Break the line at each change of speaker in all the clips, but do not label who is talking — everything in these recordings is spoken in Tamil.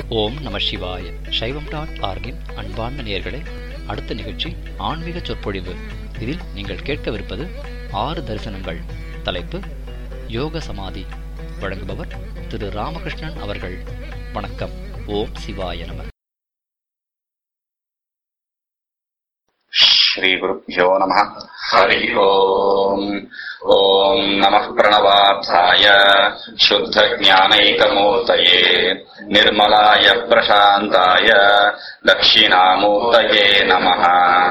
ஓம் நம சிவாய சைவம் டாட் ஆர்கின் அன்பார்ந்த நேயர்களே அடுத்த நிகழ்ச்சி ஆன்மீக சொற்பொழிவு இதில் நீங்கள் கேட்கவிருப்பது ஆறு தரிசனங்கள் தலைப்பு யோக சமாதி வழங்குபவர் திரு ராமகிருஷ்ணன் அவர்கள் வணக்கம் ஓம் சிவாய நம
श्रीगुरुभ्यो नमः हरिः ओम् ॐ नमः प्रणवार्थाय शुद्धज्ञानैकमूर्तये निर्मलाय प्रशान्ताय दक्षिणामूर्तये नमः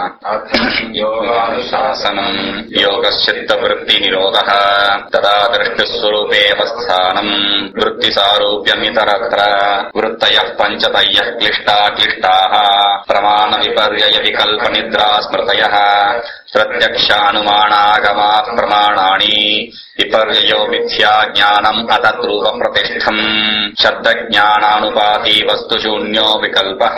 योगानुशासनम् योगश्चित्तवृत्तिनिरोधः तदा दृष्टिस्वरूपेऽवस्थानम् वृत्तिसारूप्यमितरत्र वृत्तयः पञ्चतयः क्लिष्टा क्लिष्टाः प्रमाणविपर्ययविकल्पनिद्रा स्मृतयः प्रत्यक्षानुमानागमा प्रमाणानि विपर्ययो मिथ्या ज्ञानम् अतद्रूपप्रतिष्ठम् शब्दज्ञानानुपाति वस्तुशून्यो विकल्पः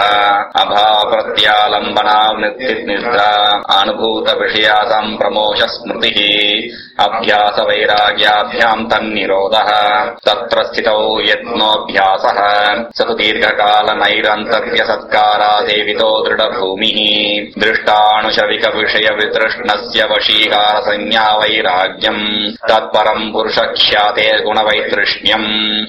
अभावप्रत्यालम्बनानिद्रा अनुभूतविषया सम्प्रमोष स्मृतिः अभ्यासवैराग्याभ्याम् तन्निरोधः तत्र स्थितौ यत्नोऽभ्यासः स तु दीर्घकालनैरन्तर्यसत्कारासेवितो दृढभूमिः दृष्टानुशविकविषयवितृष्णस्य वशीकारसंज्ञा वैराग्यम् तत्परम् पुरुषख्याते गुणवैतृष्ण्यम्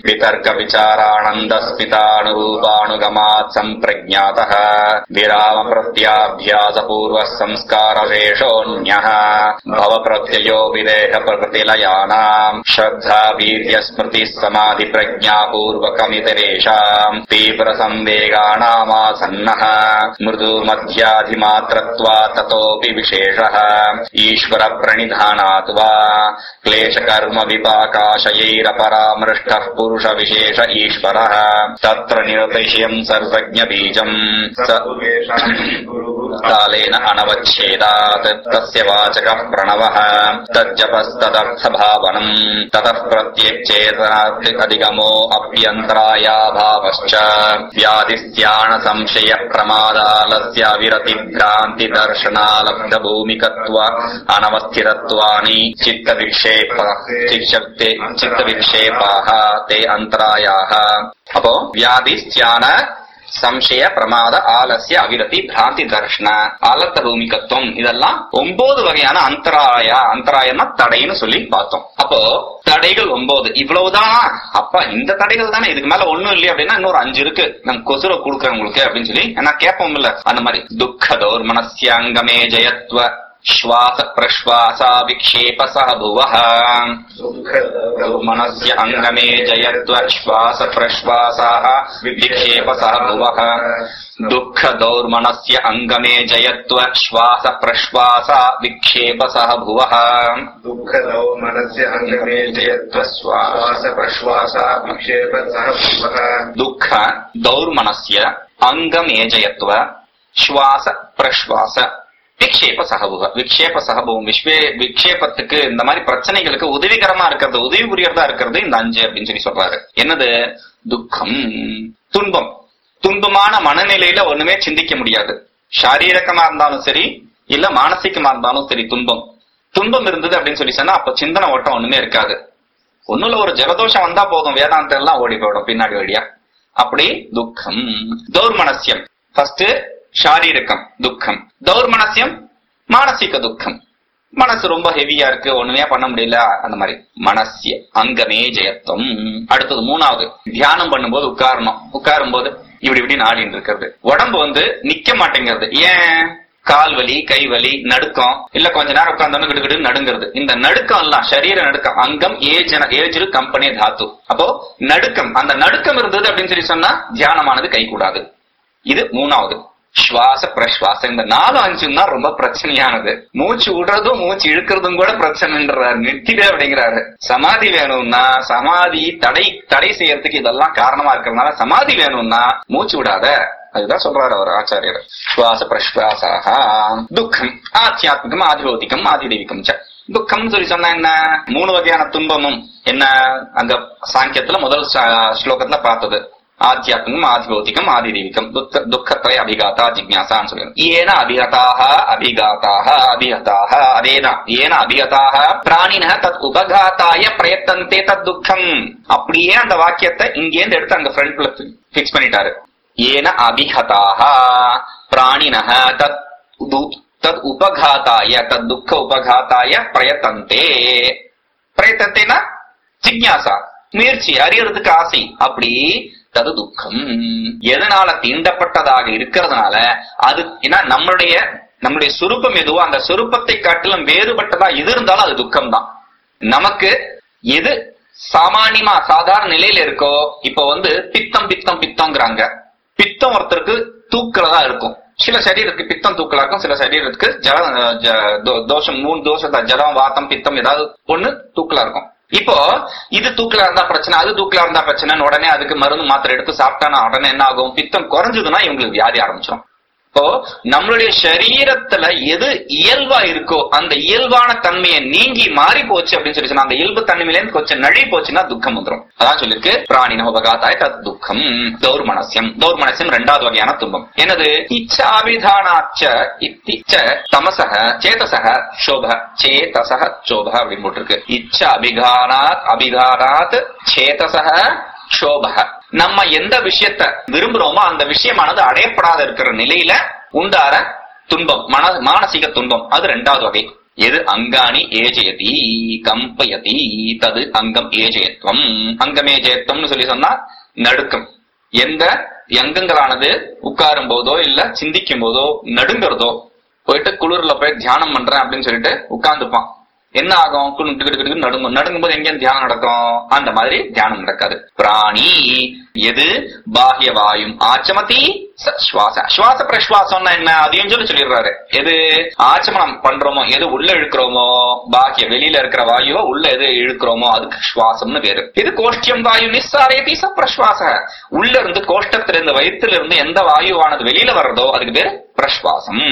वितर्कविचारानन्दस्मितानुरूपानुगमात् सम्प्रज्ञातः विरामप्रत्याभ्यासपूर्वः संस्कारशेषोऽन्यः भवप्रत्ययो विदेहप्रकृतिलयानाम् श्रद्धा वीर्यस्मृतिः समाधिप्रज्ञापूर्वकमितरेषाम् तीव्रसंवेगानामासन्नः मृदुमध्याधिमात्रत्वा ततोऽपि विशेषः ईश्वरप्रणिधानात् वा क्लेशकर्म विपाकाशयैरपरामृष्टः पुरुषविशेष ईश्वरः तत्र निरतिशयम् सर्वज्ञबीजम् स कालेन अनवच्छेदात् तस्य वाचकः प्रणवः तज्जपस्तदर्थभावनम् ततः प्रत्यच्चेतनाधिगमो अप्यन्तरायाभावश्च व्याधिस्त्याणसंशयप्रमादालस्याविरतिभ्रान्तिदर्शनालब्धभूमिकत्व अनवस्थितत्वानि चित्तविक्षेप चित्तविक्षेपाः ते अन्तरायाः அப்போ வியாதிஸ்தியான சம்சய பிரமாத ஆலசிய அவிரதி பிராந்தி தர்ஷன ஆலத்த பூமிகத்துவம் இதெல்லாம் ஒன்பது வகையான அந்தராய அந்தராயம்னா தடைன்னு சொல்லி பார்த்தோம் அப்போ தடைகள் ஒன்பது இவ்வளவுதானா அப்ப இந்த தடைகள் தானே இதுக்கு மேல ஒண்ணும் இல்லையா அப்படின்னா இன்னொரு அஞ்சு இருக்கு நம்ம கொசுர கொடுக்குறவங்களுக்கு அப்படின்னு சொல்லி ஏன்னா கேட்போம் இல்ல அந்த மாதிரி துக்கதோர் மனசியாங்கமே ஜெயத்வ श्वास प्रश्वासा विक्षेप सह भुवः मनस्य अङ्गमे जयत्व श्वास प्रश्वासाः विक्षेप सह भुवः दुःख दौर्मनस्य अङ्गमे जयत्व श्वास प्रश्वासा विक्षेप सह भुवः
दुःखदौ मनस्य अङ्गमे जयत्व श्वास प्रश्वासा विक्षेप सह भुवः
दुःख दौर्मनस्य अङ्गमेजयत्व श्वास प्रश्वास விக்ஷேப சகபுகம் விக்ஷேப சகபுகம் விஸ்வே விக்ஷேபத்துக்கு இந்த மாதிரி பிரச்சனைகளுக்கு உதவிகரமா இருக்கிறது உதவி புரியறதா இருக்கிறது இந்த அஞ்சு அப்படின்னு சொல்லி சொல்றாரு என்னது துக்கம் துன்பம் துன்பமான மனநிலையில ஒண்ணுமே சிந்திக்க முடியாது சாரீரகமா இருந்தாலும் சரி இல்ல மானசிகமா இருந்தாலும் சரி துன்பம் துன்பம் இருந்தது அப்படின்னு சொல்லி சொன்னா அப்ப சிந்தனை ஓட்டம் ஒண்ணுமே இருக்காது ஒண்ணுல ஒரு ஜலதோஷம் வந்தா போதும் வேதாந்தம் எல்லாம் ஓடி போயிடும் பின்னாடி வழியா அப்படி துக்கம் தௌர்மனசியம் ஃபர்ஸ்ட் சாரீரகம் துக்கம் தௌர்மனசியம் மானசிக துக்கம் மனசு ரொம்ப ஹெவியா இருக்கு ஒண்ணுமே பண்ண முடியல அந்த மாதிரி மனசிய அங்கமே ஜெயத்துவம் அடுத்தது மூணாவது தியானம் பண்ணும்போது உட்காரணும் உட்காரும் போது இப்படி இப்படி நாடின்னு இருக்கிறது உடம்பு வந்து நிக்க மாட்டேங்கிறது ஏன் கால் வலி கை வலி நடுக்கம் இல்ல கொஞ்ச நேரம் உட்கார்ந்தோன்னு கிடுகிடு நடுங்கிறது இந்த நடுக்கம் எல்லாம் சரீர நடுக்கம் அங்கம் ஏஜன ஏஜ்ரு கம்பெனி தாத்து அப்போ நடுக்கம் அந்த நடுக்கம் இருந்தது அப்படின்னு சொல்லி சொன்னா தியானமானது கை கூடாது இது மூணாவது சுவாச பிரஸ்வாசம் இந்த நாலு அஞ்சும் தான் ரொம்ப பிரச்சனையானது மூச்சு விடுறதும் மூச்சு இழுக்கிறதும் கூட பிரச்சனைன்றாரு நிறுத்திடு அப்படிங்கிறாரு சமாதி வேணும்னா சமாதி தடை தடை செய்யறதுக்கு இதெல்லாம் காரணமா இருக்கிறதுனால சமாதி வேணும்னா மூச்சு விடாத அதுதான் சொல்றாரு அவர் ஆச்சாரியர் சுவாச பிரஸ்வாசாக துக்கம் ஆத்தியாத்மிகம் ஆதிபௌதிகம் ஆதிதெய்விகம் ச துக்கம் சொல்லி சொன்னா என்ன மூணு வகையான துன்பமும் என்ன அங்க சாங்கியத்துல முதல் ஸ்லோகத்துல பார்த்தது ஆத்தியாத்மிகம் ஆதிபௌத்திகம் ஆதிதெய்வீகம் துக்க துக்கத்ரய அபிகாத்தா ஜிக்ஞாசான்னு சொல்லுங்க ஏன அபிகதாக அபிகாத்தாக அபிகதாக அதேதான் ஏன அபிகதாக பிராணின தத் உபகாத்தாய பிரயத்தந்தே தத் துக்கம் அப்படியே அந்த வாக்கியத்தை இங்கேருந்து எடுத்து அங்க ஃப்ரண்ட்ல பிக்ஸ் பண்ணிட்டாரு ஏன அபிகதாக பிராணின தத் து- தத் உபகாத்தாய தத் துக்க உபகாத்தாய பிரயத்தந்தே பிரயத்தந்தேனா ஜிக்ஞாசா முயற்சி அறியறதுக்கு ஆசை அப்படி தது துக்கம் எதனால தீண்டப்பட்டதாக இருக்கிறதுனால அது ஏன்னா நம்மளுடைய நம்மளுடைய சுரூபம் எதுவோ அந்த சுரூபத்தை காட்டிலும் வேறுபட்டதா எது இருந்தாலும் அது துக்கம் தான் நமக்கு எது சாமானியமா சாதாரண நிலையில இருக்கோ இப்ப வந்து பித்தம் பித்தம் பித்தம்ங்கிறாங்க பித்தம் ஒருத்தருக்கு தூக்கல தான் இருக்கும் சில சரீரத்துக்கு பித்தம் தூக்கலா இருக்கும் சில சரீரத்துக்கு ஜல ஜ- தோ- தோஷம் மூணு தோஷம் தான். ஜலம் வாத்தம் பித்தம் ஏதாவது ஒண்ணு தூக்கலா இருக்கும் இப்போ இது தூக்கலா இருந்தா பிரச்சனை அது தூக்கலா இருந்தா பிரச்சனைன்னு உடனே அதுக்கு மருந்து மாத்திரை எடுத்து சாப்பிட்டானா உடனே என்ன ஆகும் பித்தம் குறைஞ்சதுன்னா இவங்களுக்கு வியாதி ஆரம்பிச்சிடும் இப்போ நம்மளுடைய சரீரத்துல எது இயல்பா இருக்கோ அந்த இயல்பான தன்மையை நீங்கி மாறி போச்சு அப்படின்னு சொல்லி சொன்னா அந்த இயல்பு தன்மையில இருந்து கொஞ்சம் நழி போச்சுன்னா துக்கம் வந்துரும் அதான் சொல்லிருக்கு பிராணி நோபகாத்தாய் தத் துக்கம் தௌர்மனசியம் தௌர்மனசியம் ரெண்டாவது வகையான துன்பம் என்னது இச்சாபிதானாச்ச இத்திச்ச தமசக சேதசக சோப சேதசக சோப அப்படின்னு போட்டிருக்கு இச்ச அபிகானாத் அபிகானாத் சேதசக சோபக நம்ம எந்த விஷயத்த விரும்புறோமோ அந்த விஷயமானது அடையப்படாத இருக்கிற நிலையில உண்டார துன்பம் மன மானசீக துன்பம் அது ரெண்டாவது வகை எது அங்காணி ஏஜயதி கம்பயதி தது அங்கம் ஏஜயத்வம் அங்கமேஜயத்வம்னு சொல்லி சொன்னா நடுக்கம் எந்த அங்கங்களானது உட்காரும் போதோ இல்ல சிந்திக்கும் போதோ நடுங்கிறதோ போயிட்டு குளிர்ல போய் தியானம் பண்றேன் அப்படின்னு சொல்லிட்டு உட்கார்ந்துப்பான் என்ன ஆகும் குளு- டிக்கு டிக்கு டிக்குன்னு நடுங்கும் நடுங்கும் போது எங்க தியானம் நடக்கும் அந்த மாதிரி தியானம் நடக்காது பிராணி எது பாஹ்ய வாயும் ஆச்சமதி ச- சுவாச சுவாச பிரஸ்வாசம்னா என்ன அதையும் சொல்லி சொல்லிடுறாரு எது ஆச்சமனம் பண்றோமோ எது உள்ள இழுக்கிறோமோ பாக்கிய வெளியில இருக்கிற வாயுவை உள்ள எது இழுக்கிறோமோ அதுக்கு சுவாசம்னு பேரு இது கோஷ்டியம் வாயு நிஸ்ஸாரேதி ச பிரஸ்வாச உள்ள இருந்து கோஷ்டத்துல இருந்து வயிற்றுல இருந்து எந்த வாயுவானது வெளியில வர்றதோ அதுக்கு பேரு பிரஸ்வாசம்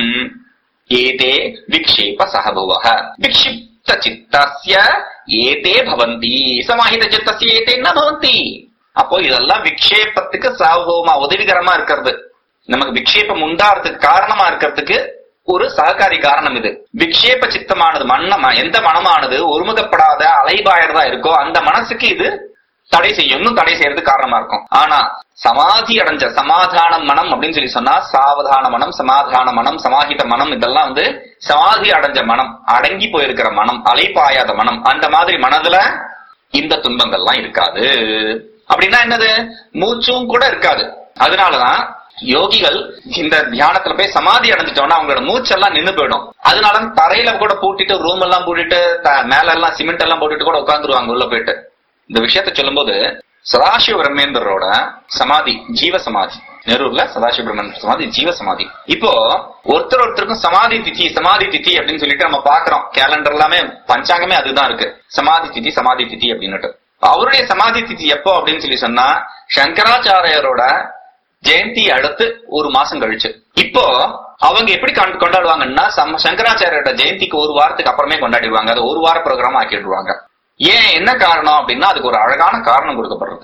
ஏதே விக்ஷேப சகபுவः விக்ஷிப்த சித்தஸ்ய ஏதே பவந்தி சமாஹித சித்தஸ்ய ஏதே ந பவந்தி அப்போ இதெல்லாம் விக்ஷேபத்துக்கு சாபகமா உதவிகரமா இருக்கிறது நமக்கு விக்ஷேபம் உண்டாறதுக்கு காரணமா இருக்கிறதுக்கு ஒரு சககாரி காரணம் இது விக்ஷேப சித்தமானது மன்னமா எந்த மனமானது ஒருமுகப்படாத அலைபாயறதா இருக்கோ அந்த மனசுக்கு இது தடை செய்யும் இன்னும் தடை செய்யறதுக்கு காரணமா இருக்கும் ஆனா சமாதி அடைஞ்ச சமாதான மனம் அப்படின்னு சொல்லி சொன்னா சாவதான மனம் சமாதான மனம் சமாஹித மனம் இதெல்லாம் வந்து சமாதி அடைஞ்ச மனம் அடங்கி போயிருக்கிற மனம் அலைப்பாயாத மனம் அந்த மாதிரி மனதுல இந்த துன்பங்கள்லாம் இருக்காது அப்படின்னா என்னது மூச்சும் கூட இருக்காது அதனாலதான் யோகிகள் இந்த தியானத்துல போய் சமாதி அடைஞ்சிட்டோம்னா அவங்களோட மூச்செல்லாம் நின்னு போயிடும் அதனால தரையில கூட பூட்டிட்டு ரூம் எல்லாம் பூட்டிட்டு த- மேல எல்லாம் சிமெண்ட் எல்லாம் போட்டுட்டு கூட உட்காந்துருவாங்க உள்ள போயிட்டு இந்த விஷயத்த சொல்லும்போது சதாசிவ பிரம்மேந்திரோட சமாதி ஜீவ சமாதி நெரூர்ல சதாசிவ பிரம்மேந்திர சமாதி ஜீவ சமாதி இப்போ ஒருத்தர் ஒருத்தருக்கும் சமாதி திதி சமாதி திதி அப்படின்னு சொல்லிட்டு நம்ம பாக்குறோம் கேலண்டர் எல்லாமே பஞ்சாங்கமே அதுதான் இருக்கு சமாதி திதி சமாதி திதி அப்படின்னுட்டு அவருடைய சமாதி திதி எப்போ அப்படின்னு சொல்லி சொன்னா சங்கராச்சாரியரோட ஜெயந்தி அடுத்து ஒரு மாசம் கழிச்சு இப்போ அவங்க எப்படி கொண்டு- கொண்டாடுவாங்கன்னா சம்ம- சங்கராச்சாரியோட ஜெயந்திக்கு ஒரு வாரத்துக்கு அப்புறமே கொண்டாடிடுவாங்க அதை ஒரு வார ப்ரோக்ராம் ஆக்கிடுவாங்க ஏன் என்ன காரணம் அப்படின்னா அதுக்கு ஒரு அழகான காரணம் கொடுக்கப்படுறது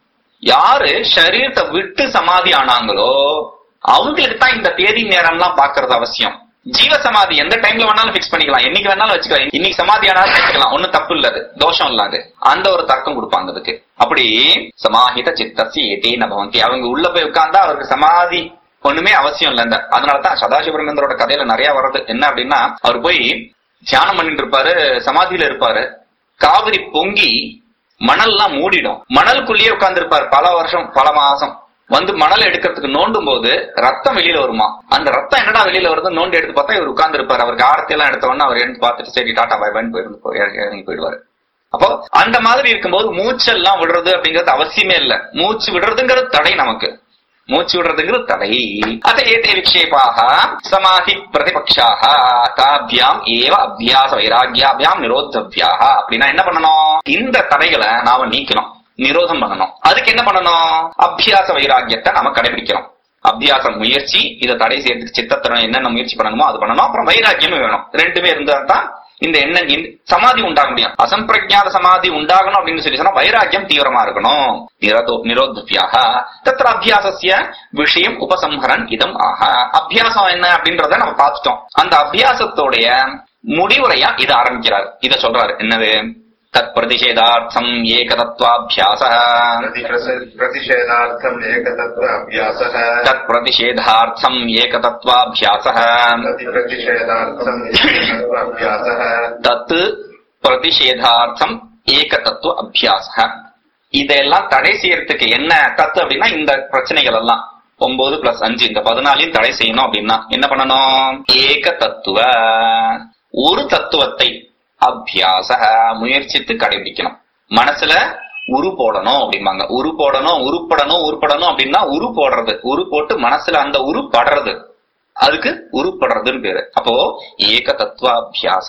யாரு சரீரத்தை விட்டு சமாதி ஆனாங்களோ அவங்களுக்கு தான் இந்த தேதி நேரம்லாம் பாக்குறது அவசியம் ஜீவ சமாதி எந்த டைம்ல வேணாலும் பிக்ஸ் பண்ணிக்கலாம் என்னைக்கு வேணாலும் வச்சுக்கலாம் இன்னைக்கு சமாதி ஆனாலும் வச்சுக்கலாம் ஒண்ணும் தப்பு இல்ல அது தோஷம் இல்லாது அந்த ஒரு தர்க்கம் கொடுப்பாங்க அதுக்கு அப்படி சமாஹித சித்தசி ஏதே நபவந்தி அவங்க உள்ள போய் உட்கார்ந்தா அவருக்கு சமாதி ஒண்ணுமே அவசியம் இல்ல இந்த அதனாலதான் சதாசிவரமேந்திரோட கதையில நிறைய வர்றது என்ன அப்படின்னா அவர் போய் தியானம் பண்ணிட்டு இருப்பாரு சமாதியில இருப்பாரு காவிரி பொங்கி மணல்லாம் மூடிடும் மணலுக்குள்ளேயே உட்கார்ந்திருப்பார் பல வருஷம் பல மாசம் வந்து மணல் எடுக்கிறதுக்கு நோண்டும் போது ரத்தம் வெளியில வருமா அந்த ரத்தம் என்னடா வெளியில வருது நோண்டி எடுத்து பார்த்தா இவர் உட்கார்ந்திருப்பார் அவருக்கு ஆரத்தி எல்லாம் எடுத்த உடனே அவர் எடுத்து பார்த்துட்டு சரி டாடா பை பைன்னு போயிருந்து போ- இறங்கி இறங்கி போயிடுவாரு அப்போ அந்த மாதிரி இருக்கும்போது மூச்செல்லாம் விடுறது அப்படிங்கிறது அவசியமே இல்ல மூச்சு விடுறதுங்கிறது தடை நமக்கு மூச்சு விடுறதுங்கிறது தடை அத ஏதே விக்ஷேபாக சமாதி பிரதிபக்ஷாக தாபியாம் ஏவ அபியாச வைராகியாபியாம் நிரோத்தவ்யாக அப்படின்னா என்ன பண்ணணும் இந்த தடைகளை நாம நீக்கணும் நிரோதம் பண்ணணும் அதுக்கு என்ன பண்ணணும் அபியாச வைராகியத்தை நாம கடைபிடிக்கணும் அபியாசம் முயற்சி இதை தடை செய்யறதுக்கு சித்தத்திறன் என்னென்ன முயற்சி பண்ணணுமோ அது பண்ணணும் அப்புறம் வைராக்கியமும் வேணும் ரெண்டுமே இருந்தா தான் இந்த எண்ணம் இந்த சமாதி உண்டாக முடியும் அசம்பிரஜாத சமாதி உண்டாகணும் அப்படின்னு சொல்லி சொன்னா வைராக்கியம் தீவிரமா இருக்கணும் நிரதோ நிரோத்வியாக தத்திர அபியாசஸ்ய விஷயம் உபசம்ஹரன் இதம் ஆஹா அபியாசம் என்ன அப்படின்றத நம்ம பார்த்துட்டோம் அந்த அபியாசத்தோடைய முடிவுரையா இதை ஆரம்பிக்கிறார் இத சொல்றாரு என்னது தத் பிரதிஷேதார்த்தம் ஏகதத்வாபியாச
प्रतिप्रस- प्रतिषेधार्थम् एकतत्त्व अभ्यासः
தத் பிரதிஷேதார்த்தம் ஏகதத்வாபியாச
प्रतिप्रतिषेधार्थम् एकतत्त्व अभ्यासः
தத்து பிரதிஷேதார்த்தம் ஏகதத்துவ அபியாச இதெல்லாம் தடை செய்யறதுக்கு என்ன தத்து அப்படின்னா இந்த பிரச்சனைகள் எல்லாம் ஒன்பது பிளஸ் அஞ்சு இந்த பதினாலையும் தடை செய்யணும் அப்படின்னா என்ன பண்ணணும் ஏக தத்துவ ஒரு தத்துவத்தை அபியாச முயற்சித்து கடைபிடிக்கணும் மனசுல உரு போடணும் அப்படிம்பாங்க உரு போடணும் உருப்படணும் உருப்படணும் அப்படின்னா உரு போடுறது உரு போட்டு மனசுல அந்த உரு படுறது அதுக்கு உருப்படுறதுன்னு பேரு அப்போ ஏக தத்துவாபியாச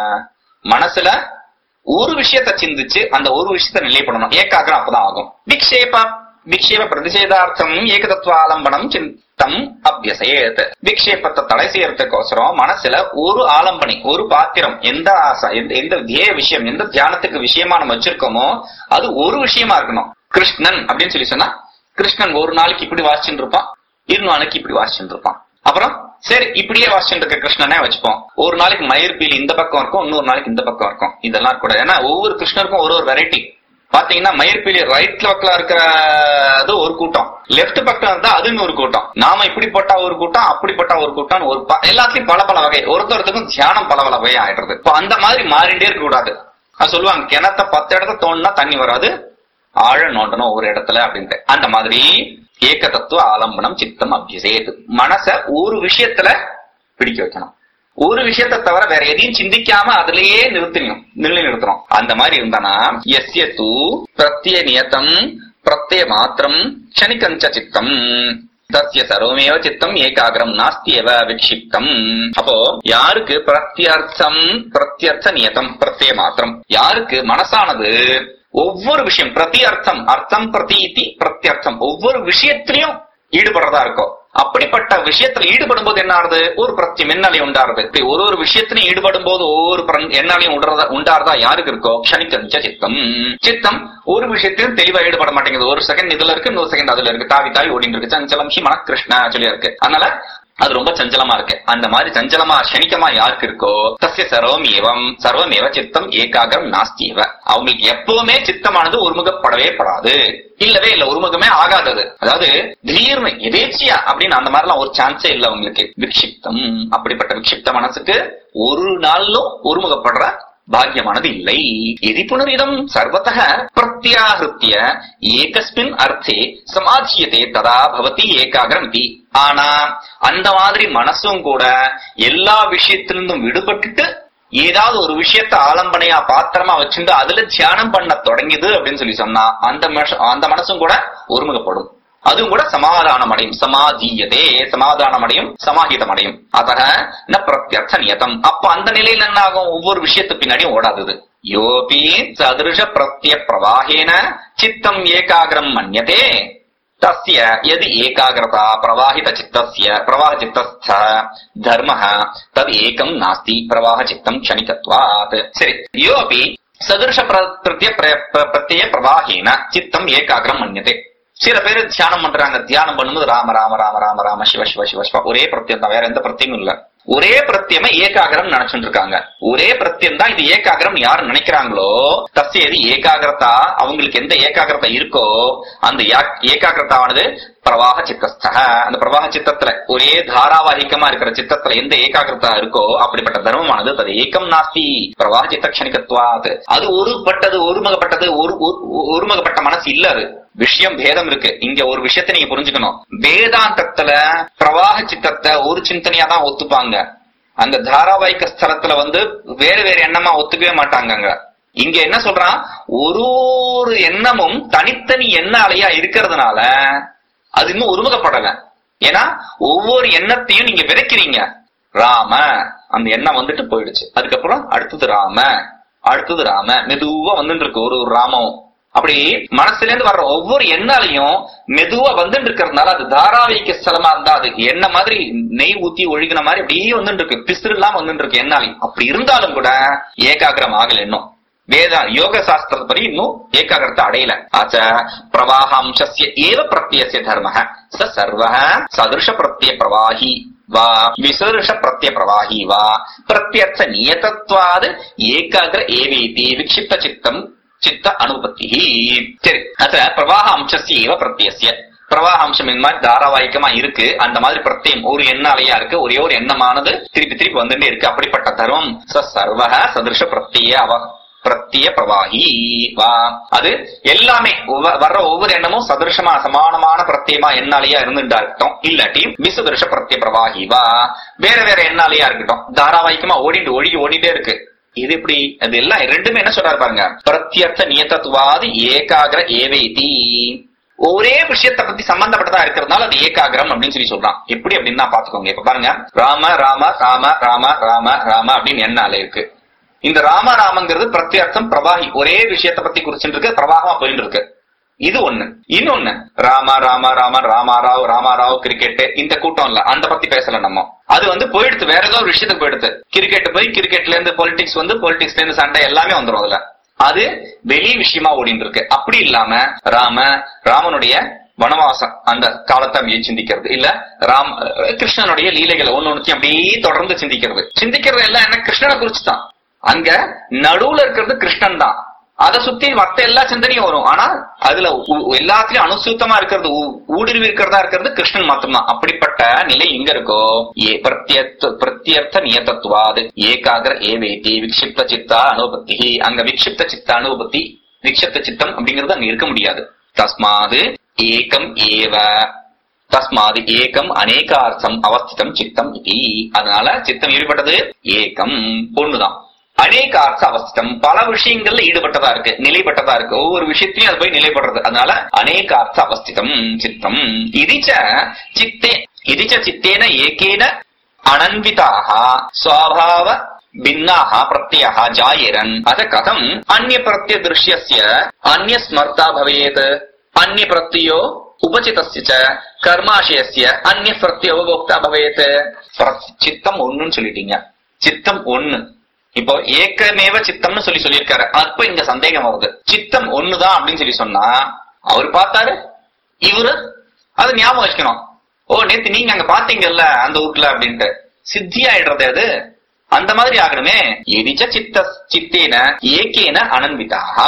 மனசுல ஒரு விஷயத்த சிந்திச்சு அந்த ஒரு விஷயத்த நிலை பண்ணணும் ஏகாகிரம் அப்பதான் ஆகும் விக்ஷேப விக்ஷேப பிரதிஷேதார்த்தம் ஏகதத்துவ ஆலம்பனம் சித்தம் அபியசேத் விக்ஷேபத்தை தடை செய்யறதுக்கோசரம் மனசுல ஒரு ஆலம்பனை ஒரு பாத்திரம் எந்த ஆசை எந்த எந்த தியேய விஷயம் எந்த தியானத்துக்கு விஷயமா நம்ம வச்சிருக்கோமோ அது ஒரு விஷயமா இருக்கணும் கிருஷ்ணன் அப்படின்னு சொல்லி சொன்னா கிருஷ்ணன் ஒரு நாளைக்கு இப்படி வாசிச்சுட்டு இருப்பான் இரு நாளைக்கு இப்படி வாசிச்சுட்டு இருப்பான் அப்புறம் சரி இப்படியே வாசிச்சுட்டு இருக்க கிருஷ்ணனே வச்சுப்போம் ஒரு நாளைக்கு மயிர் பீலி இந்த பக்கம் இருக்கும் இன்னொரு நாளைக்கு இந்த பக்கம் இருக்கும் இதெல்லாம் கூட ஏன்னா ஒவ்வொரு கிருஷ்ணருக்கும் ஒரு ஒரு வெரைட்டி பாத்தீங்கன்னா மயிர்பீலி ரைட் பக்கத்துல இருக்கிறது ஒரு கூட்டம் லெஃப்ட் பக்கம் இருந்தா அது இன்னொரு கூட்டம் நாம இப்படி போட்டா ஒரு கூட்டம் அப்படி போட்டா ஒரு கூட்டம் ஒரு ப- எல்லாத்துலயும் பல பல வகை ஒருத்தருக்கும் தியானம் பல பல வகை ஆயிடுறது இப்ப அந்த மாதிரி மாறிண்டே இருக்க கூடாது அது சொல்லுவாங்க கிணத்த பத்து இடத்த தோண்டினா தண்ணி வராது ஆழ நோண்டணும் ஒரு இடத்துல அப்படின்ட்டு அந்த மாதிரி ஏக தத்துவ ஆலம்பனம் சித்தம் அபியசேது மனச ஒரு விஷயத்துல பிடிக்க வைக்கணும் ஒரு விஷயத்தை தவிர வேற எதையும் சிந்திக்காம அதுலயே நிறுத்தணும் நிலை நிறுத்தணும் அந்த மாதிரி இருந்தானா எஸ்ய தூ பிரத்ய நியதம் பிரத்ய மாத்திரம் க்ஷணிகஞ்ச சித்தம் தஸ்ய சர்வமேவ சித்தம் ஏகாகிரம் நாஸ்தியவ விக்ஷிப்தம் அப்போ யாருக்கு பிரத்யர்த்தம் பிரத்யர்த்த நியதம் பிரத்ய மாத்திரம் யாருக்கு மனசானது ஒவ்வொரு விஷயம் பிரதி அர்த்தம் அர்த்தம் பிரதீதி பிரத்யர்த்தம் ஒவ்வொரு விஷயத்திலையும் ஈடுபடுறதா இருக்கும் அப்படிப்பட்ட விஷயத்துல ஈடுபடும் போது என்ன ஆறுது ஒரு பிரத்தியம் என்னாலே உண்டாருது இப்படி ஒரு ஒரு விஷயத்திலையும் ஈடுபடும் போது ஒவ்வொரு பிர- என்னாலையும் உண்டாறதா உண்டாறதா யாருக்கு இருக்கோ க்ஷணிக்கஞ்ச சித்தம் சித்தம் ஒரு விஷயத்திலும் தெளிவா ஈடுபட மாட்டேங்குது ஒரு செகண்ட் இதுல இருக்கு இன்னொரு செகண்ட் அதுல இருக்கு தாவி தாவி ஓடிட்டு இருக்கு சஞ்சலம் ஹி மன கிருஷ்ணா சொல்லி இருக்கு அதனால அது ரொம்ப சஞ்சலமா இருக்கு அந்த மாதிரி சஞ்சலமா க்ஷணிக்கமா யாருக்கு இருக்கோ தஸ்ய சர்வம் ஏவம் சர்வம் ஏவ சித்தம் ஏகாகிரம் நாஸ்தியவ அவங்களுக்கு எப்பவுமே சித்தமானது ஒருமுகப்படவே படாது இல்லவே இல்ல ஒருமுகமே ஆகாதது அதாவது திடீர்னு எதேச்சியா அப்படின்னு அந்த மாதிரிலாம் ஒரு சான்ஸே இல்ல அவங்களுக்கு விக்ஷிப்தம் அப்படிப்பட்ட விக்ஷிப்த மனசுக்கு ஒரு நாளும் ஒருமுகப்படுற பாக்கியமானது இல்லை எதி புனரிதம் சர்வத்தः பிரத்யாஹிருத்திய ஏகஸ்மின் அர்த்தே சமாதியதே ததா பவதி ஏகாகிரம் ஆனா அந்த மாதிரி மனசும் கூட எல்லா விஷயத்திலிருந்தும் விடுபட்டுட்டு ஏதாவது ஒரு விஷயத்த ஆலம்பனையா பாத்திரமா வச்சுட்டு அதுல தியானம் பண்ண தொடங்கியது அப்படின்னு சொல்லி சொன்னா அந்த மனசு- அந்த மனசும் கூட ஒருமுகப்படும் அதுவும் கூட சமாதானம் அடையும் சமாதீயதே சமாதானம் அடையும் சமாஹிதம் அடையும் அதக ந பிரத்யர்த்த நியதம் அப்ப அந்த நிலையில என்ன ஆகும் ஒவ்வொரு விஷயத்து பின்னாடியும் ஓடாதது யோபி சதிருஷ பிரத்ய பிரவாகேன சித்தம் ஏகாகிரம் மன்யதே தஸ்ய எது ஏகாகிரதா பிரவாஹித சித்தஸ்ய பிரவாஹ சித்தஸ்த தர்மः தத் ஏகம் நாஸ்தி பிரவாஹ சித்தம் க்ஷணிகத்வாத் சரி யோபி சதுருஷ பிர- பிரத்ய பிர- பிர- பிரத்யய பிரவாகேன சித்தம் ஏகாகிரம் மன்யதே சில பேர் தியானம் பண்றாங்க தியானம் பண்ணும்போது ராம ராம ராம ராம ராம சிவ சிவ சிவ சிவ ஒரே பிரத்யம் தான் வேற எந்த பிரத்தியமும் இல்ல ஒரே பிரத்தியமை ஏகாகிரம் நினைச்சுட்டு இருக்காங்க ஒரே பிரத்தியம் தான் இது ஏகாகிரம் யாரு நினைக்கிறாங்களோ தஸ்ய எது ஏகாகிரதா அவங்களுக்கு எந்த ஏகாகிரதா இருக்கோ அந்த யா- ஏகாகிரதாவானது பிரவாக சித்தஸ்த அந்த பிரவாக சித்தத்துல ஒரே தாராவாகிகமா இருக்கிற சித்தத்துல எந்த ஏகாகிரதா இருக்கோ அப்படிப்பட்ட தர்மமானது அது ஏகம் நாஸ்தி பிரவாக சித்த க்ஷணிகத்வாத் அது ஒருபட்டது ஒருமுகப்பட்டது ஒரு ஒரு- ஒருமுகப்பட்ட மனசு இல்ல அது விஷயம் பேதம் இருக்கு இங்க ஒரு விஷயத்தை நீங்க புரிஞ்சுக்கணும் வேதாந்தத்துல பிரவாக சித்தத்தை ஒரு சிந்தனையா தான் ஒத்துப்பாங்க அந்த தாராவாகிக ஸ்தலத்துல வந்து வேறு வேறு எண்ணமா ஒத்துக்கவே மாட்டாங்க அங்க இங்க என்ன சொல்றான் ஒரு ஒரு எண்ணமும் தனித்தனி எண்ண அலையா இருக்கிறதுனால அது இன்னும் ஒருமுகப்படல ஏன்னா ஒவ்வொரு எண்ணத்தையும் நீங்க விதைக்கிறீங்க ராம அந்த எண்ணம் வந்துட்டு போயிடுச்சு அதுக்கப்புறம் அடுத்தது ராம அடுத்தது ராம மெதுவா வந்துட்டு இருக்கு ஒரு ஒரு ராமம் அப்படி மனசுல இருந்து வர்ற ஒவ்வொரு எண்ணாலையும் மெதுவா வந்துட்டு இருக்கிறதுனால அது தாராவிக ஸ்தலமா இருந்தா அது என்ன மாதிரி நெய் ஊத்தி ஒழுகின மாதிரி அப்படியே வந்துட்டு இருக்கு பிசுறு இல்லாம வந்துட்டு இருக்கு எண்ணாலையும் அப்படி இருந்தாலும் கூட ஏகாகிரம் ஆகல இன்னும் வேத யோக சாஸ்திரப்படி இன்னும் ஏகாகிரத்தை அடையல ஆச்ச பிரவாகாம்சஸ்ய ஏவ பிரத்யஸ்ய தர்ம ச சர்வ சதுருஷ பிரத்ய பிரவாஹி வா விசருஷ பிரத்ய பிரவாஹி வா பிரத்யர்த்த நியதத்வாது ஏகாகிர ஏவேதி விக்ஷிப்த சித்தம் சித்த அனுபத்தி சரி அத்த பிரவாக அம்சஸ்ய ஏவ பிரத்யஸ்ய பிரவாக அம்சம் இந்த மாதிரி தாராவாகிக்கமா இருக்கு அந்த மாதிரி பிரத்யம் ஒரு எண்ணாலையா இருக்கு ஒரே ஒரு எண்ணமானது திருப்பி திருப்பி வந்துட்டே இருக்கு அப்படிப்பட்ட தர்மம் ச சர்வக சதுருஷ பிரத்ய அவ பிரத்ய பிரவாகி வா அது எல்லாமே ஒவ்வொ- வர்ற ஒவ்வொரு எண்ணமும் சதுருஷமா சமானமான பிரத்யமா எண்ணாலையா இருந்துட்டா இருக்கட்டும் இல்லாட்டி விசுதருஷ பிரத்ய பிரவாகி வா வேற வேற எண்ணாலையா இருக்கட்டும் தாராவாகிக்கமா ஓடிட்டு ஒழுகி ஓடிட்டே இருக்கு இது எப்படி அது எல்லாம் ரெண்டுமே என்ன சொல்றாரு பாருங்க பிரத்யர்த்த நியதத்துவாது ஏகாகிர ஏவைதி ஒரே விஷயத்தை பத்தி சம்பந்தப்பட்டதா இருக்கிறதுனால அது ஏகாகிரம் அப்படின்னு சொல்லி சொல்றான் எப்படி அப்படின்னு தான் பாத்துக்கோங்க இப்ப பாருங்க ராம ராம ராம ராம ராம ராம அப்படின்னு எண்ணால இருக்கு இந்த ராம ராமங்கிறது பிரத்யர்த்தம் பிரவாகி ஒரே விஷயத்தை பத்தி குறிச்சுட்டு இருக்கு பிரவாகமா போயிட்டு இருக்கு இது ஒண்ணு இன்னொன்னு ராமா ராமா ராம ராமாராவ் ராமாராவ் கிரிக்கெட் இந்த கூட்டம் இல்ல அந்த பத்தி பேசல நம்ம அது வந்து போயிடுத்து வேற ஏதோ ஒரு விஷயத்துக்கு போயிடுத்து கிரிக்கெட் போய் கிரிக்கெட்ல இருந்து பொலிட்டிக்ஸ் வந்து பொலிட்டிக்ஸ்ல இருந்து சண்டை எல்லாமே வந்துரும் அதுல அது வெளி விஷயமா ஓடிட்டு இருக்கு அப்படி இல்லாம ராம ராமனுடைய வனவாசம் அந்த காலத்தை அப்படியே சிந்திக்கிறது இல்ல ராம் அஹ் கிருஷ்ணனுடைய லீலைகளை ஒண்ணு ஒண்ணுத்தையும் அப்படியே தொடர்ந்து சிந்திக்கிறது சிந்திக்கிறது எல்லாம் என்ன கிருஷ்ணனை குறிச்சு தான் அங்க நடுவுல இருக்கிறது கிருஷ்ணன் தான் அதை சுத்தி மத்த எல்லா சிந்தனையும் வரும் ஆனா அதுல உ- எல்லாத்துலயும் அனுசூத்தமா இருக்கிறது ஊ- ஊடுருவி இருக்கிறதா இருக்கிறது கிருஷ்ணன் மட்டும்தான் அப்படிப்பட்ட நிலை எங்க இருக்கோ ஏ பிரத்யர்த்த பிரத்யர்த்த நியதத்துவாது ஏகாகிர ஏவேதி விக்ஷிப்த சித்தா அனுபத்தி அங்க விக்ஷிப்த சித்த அனுபத்தி விக்ஷிப்த சித்தம் அப்படிங்கிறது அங்க இருக்க முடியாது தஸ்மாது ஏகம் ஏவ தஸ்மாது ஏகம் அநேகார்த்தம் அவஸ்திதம் சித்தம் இது அதனால சித்தம் ஈடுபட்டது ஏகம் ஒண்ணுதான் அநேகார்த்த அவஸ்திதம் பல விஷயங்கள்ல ஈடுபட்டதா இருக்கு நிலைப்பட்டதா இருக்கு ஒவ்வொரு விஷயத்திலையும் அது போய் நிலைப்படுறது அதனால அநேகார்த்த அவஸ்திதம் சித்தம் இதிச்ச சித்தே இதிச்ச சித்தேன ஏகேன அனன்விதாக ஸ்வபாவ भिन्नाः प्रत्ययः जायेरन् अथ कथम् अन्यप्रत्यदृश्यस्य अन्यस्मर्ता भवेत् अन्यप्रत्ययो उपचितस्य च கர்மாசயசிய அந்நிய பிரத்ய உபபோக்தா பவேத் சித்தம் ஒண்ணுன்னு சொல்லிட்டீங்க சித்தம் ஒண்ணு இப்போ ஏக்கமேவ சித்தம்னு சொல்லி சொல்லியிருக்காரு அப்ப இங்க சந்தேகம் வருது சித்தம் ஒண்ணுதான் அப்படின்னு சொல்லி சொன்னா அவர் பார்த்தாரு இவரு அது ஞாபகம் வச்சுக்கணும் ஓ நேத்து நீங்க அங்க பாத்தீங்கல்ல அந்த வீட்ல அப்படின்ட்டு சித்தி ஆயிடுறது அது அந்த மாதிரி ஆகணுமே எரிச்ச சித்த சித்தேன ஏகேன அனன்விதாக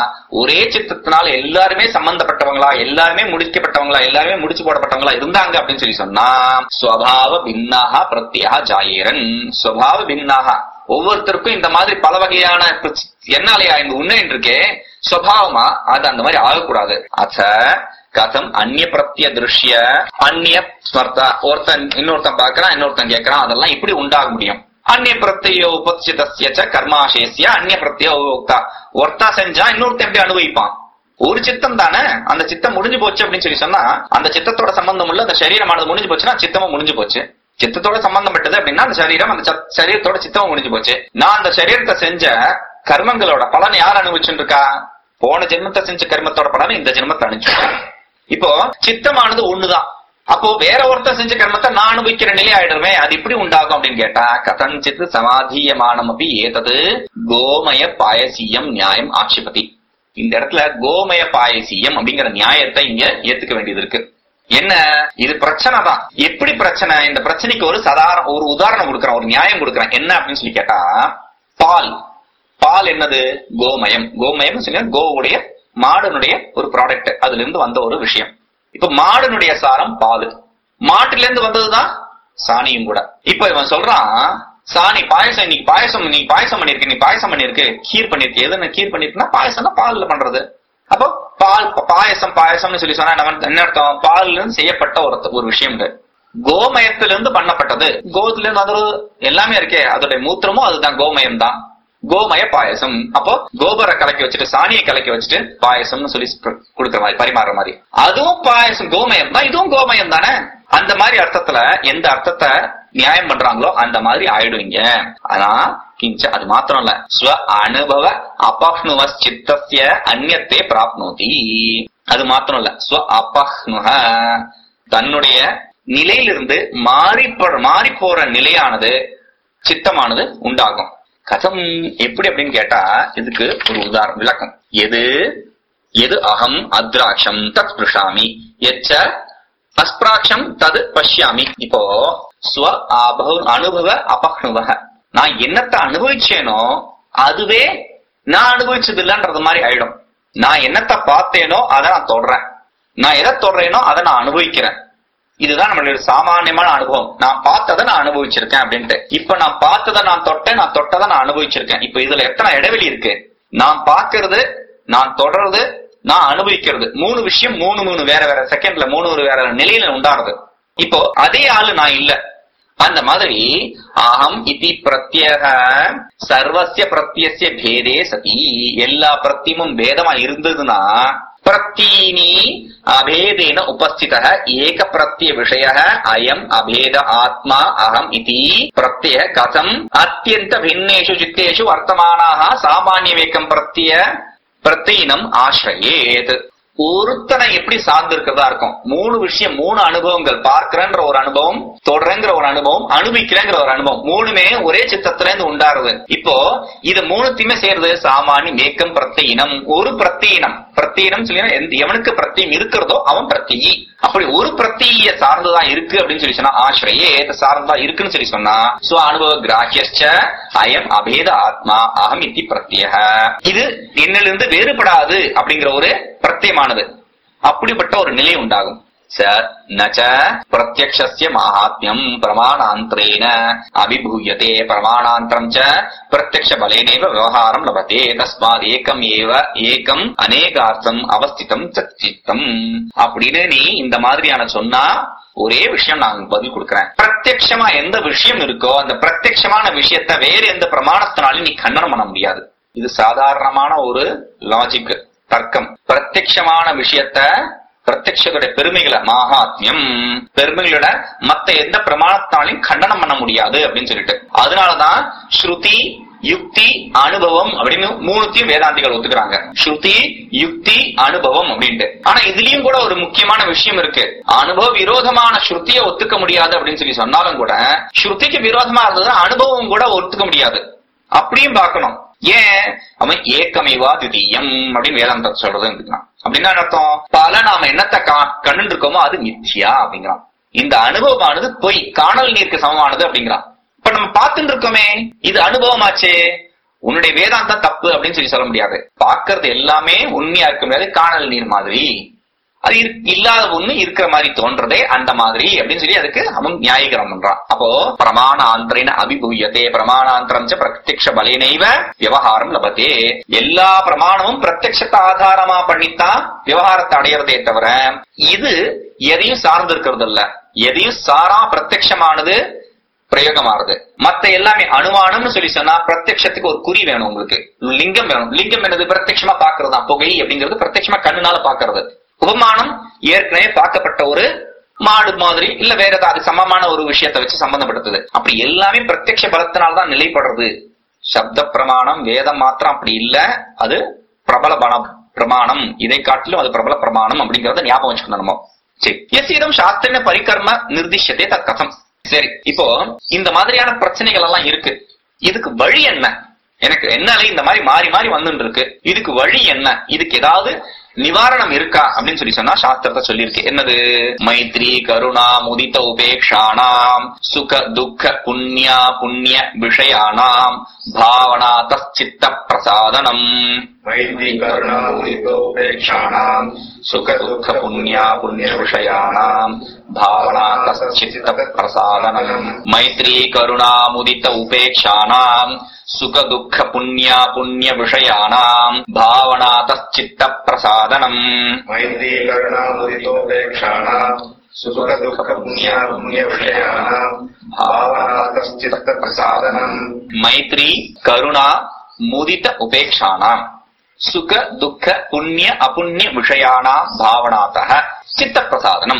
ஒரே சித்தத்தினால எல்லாருமே சம்பந்தப்பட்டவங்களா எல்லாருமே முடிக்கப்பட்டவங்களா எல்லாருமே முடிச்சு போடப்பட்டவங்களா இருந்தாங்க அப்படின்னு சொல்லி சொன்னா ஸ்வபாவ பின்னாக பிரத்யா ஜாயேரன் ஸ்வபாவ பின்னாக ஒவ்வொருத்தருக்கும் இந்த மாதிரி பல வகையான பிரச்- என்னாலயா இந்த உண்மை இருக்கே சுவாவமா அது அந்த மாதிரி ஆகக்கூடாது அச்ச கதம் அந்நிய பிரத்ய திருஷ்ய அந்நிய ஸ்மர்த்தா ஒருத்தன் இன்னொருத்தன் பார்க்கறான் இன்னொருத்தன் கேட்கறான் அதெல்லாம் இப்படி உண்டாக முடியும் அந்நிய பிரத்யோ உபசிதஸ்ய ச கர்மாசேசிய அந்நிய பிரத்யோ உபோக்தா ஒருத்தா செஞ்சா இன்னொருத்தன் எப்படி அனுபவிப்பான் ஒரு சித்தம் தானே அந்த சித்தம் முடிஞ்சு போச்சு அப்படின்னு சொல்லி சொன்னா அந்த சித்தத்தோட சம்பந்தம் உள்ள அந்த சரீரமானது முடிஞ்சு போச்சுன்னா சித்தமும் முடிஞ்சு போச்சு சித்தத்தோட சம்பந்தப்பட்டது அப்படின்னா அந்த சரீரம் அந்த சத்- சரீரத்தோட சித்தமும் முடிஞ்சு போச்சு நான் அந்த சரீரத்தை செஞ்ச கர்மங்களோட பலன் யார் அனுபவிச்சுட்டு இருக்கா போன ஜென்மத்தை செஞ்ச கர்மத்தோட பலன் இந்த ஜென்மத்தை அனுப்பிச்சிருக்கேன் இப்போ சித்தமானது ஒண்ணுதான் அப்போ வேற ஒருத்தர் செஞ்ச கர்மத்தை நான் அனுபவிக்கிற நிலை ஆயிடுமே அது இப்படி உண்டாகும் அப்படின்னு கேட்டா கதஞ்சித் சமாதீயமானம் அப்படி ஏதது கோமய பாயசீயம் நியாயம் ஆட்சிபதி இந்த இடத்துல கோமய பாயசீயம் அப்படிங்கிற நியாயத்தை இங்க ஏத்துக்க வேண்டியது இருக்கு என்ன இது பிரச்சனை தான் எப்படி பிரச்சனை இந்த பிரச்சனைக்கு ஒரு சாதாரண ஒரு உதாரணம் கொடுக்கறேன் ஒரு நியாயம் கொடுக்கறேன் என்ன அப்படின்னு சொல்லி கேட்டா பால் பால் என்னது கோமயம் கோமயம் சொன்னா கோவுடைய மாடனுடைய ஒரு ப்ராடக்ட் அதுல இருந்து வந்த ஒரு விஷயம் இப்ப மாடனுடைய சாரம் பால் மாட்டுல இருந்து வந்ததுதான் சாணியும் கூட இப்ப இவன் சொல்றான் சாணி பாயசம் இன்னைக்கு பாயசம் நீ பாயசம் பண்ணிருக்க நீ பாயசம் பண்ணிருக்கு கீர் பண்ணிருக்கு எதுன்னு கீர் பண்ணிருக்குன்னா பாயசம்னா பால்ல பண்றது அப்போ பால் பாயசம் பாயசம்னு சொல்லி சொன்னா என்ன என்ன அர்த்தம் பால்ல இருந்து செய்யப்பட்ட ஒரு ஒரு விஷயம் இது. கோமயத்துல இருந்து பண்ணப்பட்டது கோதுல இருந்து அது ஒரு- எல்லாமே இருக்கே அதோட மூத்திரமும் அதுதான் கோமயம் தான் கோமய பாயசம் அப்போ கோபரை கலக்கி வச்சுட்டு சாணியை கலக்கி வச்சுட்டு பாயசம்னு சொல்லி ஸ்ப்ர- கொடுக்குற மாதிரி பரிமாறுற மாதிரி அதுவும் பாயசம் கோமயம் தான் இதுவும் கோமயம் தானே அந்த மாதிரி அர்த்தத்துல எந்த அர்த்தத்தை நியாயம் பண்றாங்களோ அந்த மாதிரி ஆயிடுவீங்க ஆனா கிஞ்ச அது மாத்திரம் இல்ல ஸ்வ அனுபவ அபஹ்னுவ சித்தஸ்ய அந்நியத்தை பிராப்னோதி அது மாத்திரம் இல்ல ஸ்வ அபஹ்னுஹ தன்னுடைய நிலையிலிருந்து மாறி மாறி போற நிலையானது சித்தமானது உண்டாகும் கதம் எப்படி அப்படின்னு கேட்டா இதுக்கு ஒரு உதாரணம் விளக்கம் எது எது அகம் அத்ராட்சம் தத் ஸ்பிருஷாமி எச்ச அஸ்பிராட்சம் தது பஷ்யாமி இப்போ ஸ்வ அபௌ அனுபவ அபக்னுவ நான் என்னத்தை அனுபவிச்சேனோ அதுவே நான் அனுபவிச்சது இல்லைன்றது மாதிரி ஆயிடும் நான் என்னத்தை பார்த்தேனோ அதை நான் தொடறேன் நான் எதை தொடறேனோ அதை நான் அனுபவிக்கிறேன் இதுதான் நம்மளுடைய சாமானியமான அனுபவம் நான் பார்த்ததை நான் அனுபவிச்சிருக்கேன் அப்படின்ட்டு இப்ப நான் பார்த்ததை நான் தொட்டேன் நான் தொட்டதை நான் அனுபவிச்சிருக்கேன் இப்ப இதுல எத்தனை இடைவெளி இருக்கு நான் பார்க்கிறது நான் தொடர்றது நான் அனுபவிக்கிறது மூணு விஷயம் மூணு மூணு வேற வேற செகண்ட்ல மூணு ஒரு வேற நிலையில உண்டாருது இப்போ அதே ஆளு நான் இல்ல அந்த மாதிரி அகம் இதி பிரத்யக சர்வசிய பிரத்யசிய பேதே சதி எல்லா பிரத்தியமும் பேதமா இருந்ததுன்னா பிரத்தீனி அபேதேன உபஸ்தித ஏக பிரத்ய விஷய அயம் அபேத ஆத்மா அகம் இதி பிரத்ய கதம் அத்தியந்த பின்னேஷு சித்தேஷு வர்த்தமானாக சாமானியவேக்கம் பிரத்ய பிரத்தீனம் ஆசிரயேத் ஒருத்தனை எப்படி சார்ந்து இருக்கிறதா இருக்கும் மூணு விஷயம் மூணு அனுபவங்கள் பார்க்கிறன்ற ஒரு அனுபவம் தொடரங்கிற ஒரு அனுபவம் அனுபவிக்கிறேங்கிற ஒரு அனுபவம் மூணுமே ஒரே சித்தத்துல இருந்து உண்டாருது இப்போ இது மூணுத்தையுமே சேர்றது சாமானி மேக்கம் பிரத்தியினம் ஒரு பிரத்தியினம் பிரத்தியினம் சொல்லி எவனுக்கு பிரத்தியம் இருக்கிறதோ அவன் பிரத்தியி அப்படி ஒரு பிரத்திய சார்ந்துதான் இருக்கு அப்படின்னு சொல்லி சொன்னா ஆசிரியே சார்ந்தா இருக்குன்னு சொல்லி சொன்னா சோ அனுபவ கிராஹ்யச்ச அயம் அபேத ஆத்மா அகம் இத்தி பிரத்யக இது என்னிலிருந்து வேறுபடாது அப்படிங்கிற ஒரு பிரத்தியமானது அப்படிப்பட்ட ஒரு நிலை உண்டாகும் ச நச்ச பிரத்யக்ஷஸ்ய மாஹாத்மியம் பிரமாணாந்தரேன அபிபூயதே பிரமாணாந்தரம் ச பிரத்யக்ஷ பலேனேவ விவகாரம் லபதே தஸ்மாத் ஏகம் ஏவ ஏகம் அநேகார்த்தம் அவஸ்திதம் சச்சித்தம் அப்படின்னு நீ இந்த மாதிரியான சொன்னா ஒரே விஷயம் நான் பதில் கொடுக்கிறேன் பிரத்யக்ஷமா எந்த விஷயம் இருக்கோ அந்த பிரத்யக்ஷமான விஷயத்த வேற எந்த பிரமாணத்தினாலும் நீ கண்டனம் பண்ண முடியாது இது சாதாரணமான ஒரு லாஜிக் தர்க்கம் பிரத்யக்ஷமான விஷயத்த பிரத்யக்ஷத்துடைய பெருமைகளை மாகாத்மியம் பெருமைகளோட மத்த எந்த பிரமாணத்தாலையும் கண்டனம் பண்ண முடியாது அப்படின்னு சொல்லிட்டு அதனாலதான் ஸ்ருதி யுக்தி அனுபவம் அப்படின்னு மூணுத்தையும் வேதாந்திகள் ஒத்துக்கிறாங்க ஸ்ருதி யுக்தி அனுபவம் அப்படின்ட்டு ஆனா இதுலயும் கூட ஒரு முக்கியமான விஷயம் இருக்கு அனுபவ விரோதமான ஸ்ருதியை ஒத்துக்க முடியாது அப்படின்னு சொல்லி சொன்னாலும் கூட ஸ்ருதிக்கு விரோதமா இருந்ததுன்னா அனுபவம் கூட ஒத்துக்க முடியாது அப்படியும் பார்க்கணும் ஏன் அவன் ஏக்கமைவா திதீயம் அப்படின்னு வேதாந்தம் சொல்றது அப்படின்னா அர்த்தம் பல நாம என்னத்தை கண்டு இருக்கோமோ அது மித்யா அப்படிங்கிறான் இந்த அனுபவமானது பொய் காணல் நீருக்கு சமமானது அப்படிங்கிறான் இப்ப நம்ம பார்த்துட்டு இருக்கோமே இது அனுபவமாச்சே உன்னுடைய வேதாந்தம் தப்பு அப்படின்னு சொல்லி சொல்ல முடியாது பார்க்கறது எல்லாமே உண்மையா இருக்க முடியாது காணல் நீர் மாதிரி அது இல்லாத ஒண்ணு இருக்கிற மாதிரி தோன்றதே அந்த மாதிரி அப்படின்னு சொல்லி அதுக்கு அவன் நியாயீகரம் பண்றான் அப்போ பிரமாணாந்திரன அபிபூயத்தே பிரமாணாந்திரம் பிரத்யக்ஷ பலேனைவ விவகாரம் லபத்தே எல்லா பிரமாணமும் பிரத்யக்ஷத்தை ஆதாரமா பண்ணித்தான் விவகாரத்தை அடையிறதே தவிர இது எதையும் சார்ந்து இருக்கிறது இல்ல எதையும் சாரா பிரத்யக்ஷமானது பிரயோகமாறுது மத்த எல்லாமே அனுமானம்னு சொல்லி சொன்னா பிரத்யக்ஷத்துக்கு ஒரு குறி வேணும் உங்களுக்கு லிங்கம் வேணும் லிங்கம் என்னது பிரத்யட்சமா பாக்குறது தான் புகை அப்படிங்கிறது பிரத்யட்சமா கண்ணுனால பாக்குறது உபமானம் ஏற்கனவே பார்க்கப்பட்ட ஒரு மாடு மாதிரி இல்ல வேற ஏதாவது சமமான ஒரு விஷயத்தை வச்சு சம்பந்தப்படுத்துது அப்படி எல்லாமே பிரத்யக்ஷ பலத்தினால்தான் நிலைப்படுறது சப்த பிரமாணம் வேதம் மாத்திரம் அப்படி இல்ல அது பிரபல பணம் பிரமாணம் இதை காட்டிலும் அது பிரபல பிரமாணம் அப்படிங்கறத ஞாபகம் வச்சுக்கணும் நம்ம சரி எஸ் இதம் சாஸ்திர பரிகர்ம நிர்திஷத்தே தத் கதம் சரி இப்போ இந்த மாதிரியான பிரச்சனைகள் எல்லாம் இருக்கு இதுக்கு வழி என்ன எனக்கு என்னால இந்த மாதிரி மாறி மாறி வந்துட்டு இருக்கு இதுக்கு வழி என்ன இதுக்கு ஏதாவது நிவாரணம் இருக்கா அப்படின்னு சொல்லி சொன்னா சாஸ்திரத்தை சொல்லியிருக்கு என்னது மைத்ரி கருணா முதித உபேக்ஷானாம் சுக துக்க புண்ணியா புண்ணிய விஷயானாம் பாவனா தச்சித்த பிரசாதனம்
मैत्री करुणा मुदितोपेक्षाणाम्
சுக துக்க புண்ணியா புண்ணிய விஷயானாம் பாவனா தச்சித்த பிரசாதனம் மைத்ரி கருணா முதித உபேக்ஷானாம் சுக துக்க புண்ணியா புண்ணிய விஷயானாம் பாவனா தச்சித்த பிரசாதனம்
मैत्री करुणा मुदितोपेक्षाणाम् सुखदुःखपुण्या पुण्यविषयाणाम् भावनातश्चित्तप्रसादनम्
மைத்ரி கருணா முதித உபேக்ஷானாம் சுக துக்க புண்ணிய அபுண்ணிய விஷயானாம் பாவனாத்தக சித்த பிரசாதனம்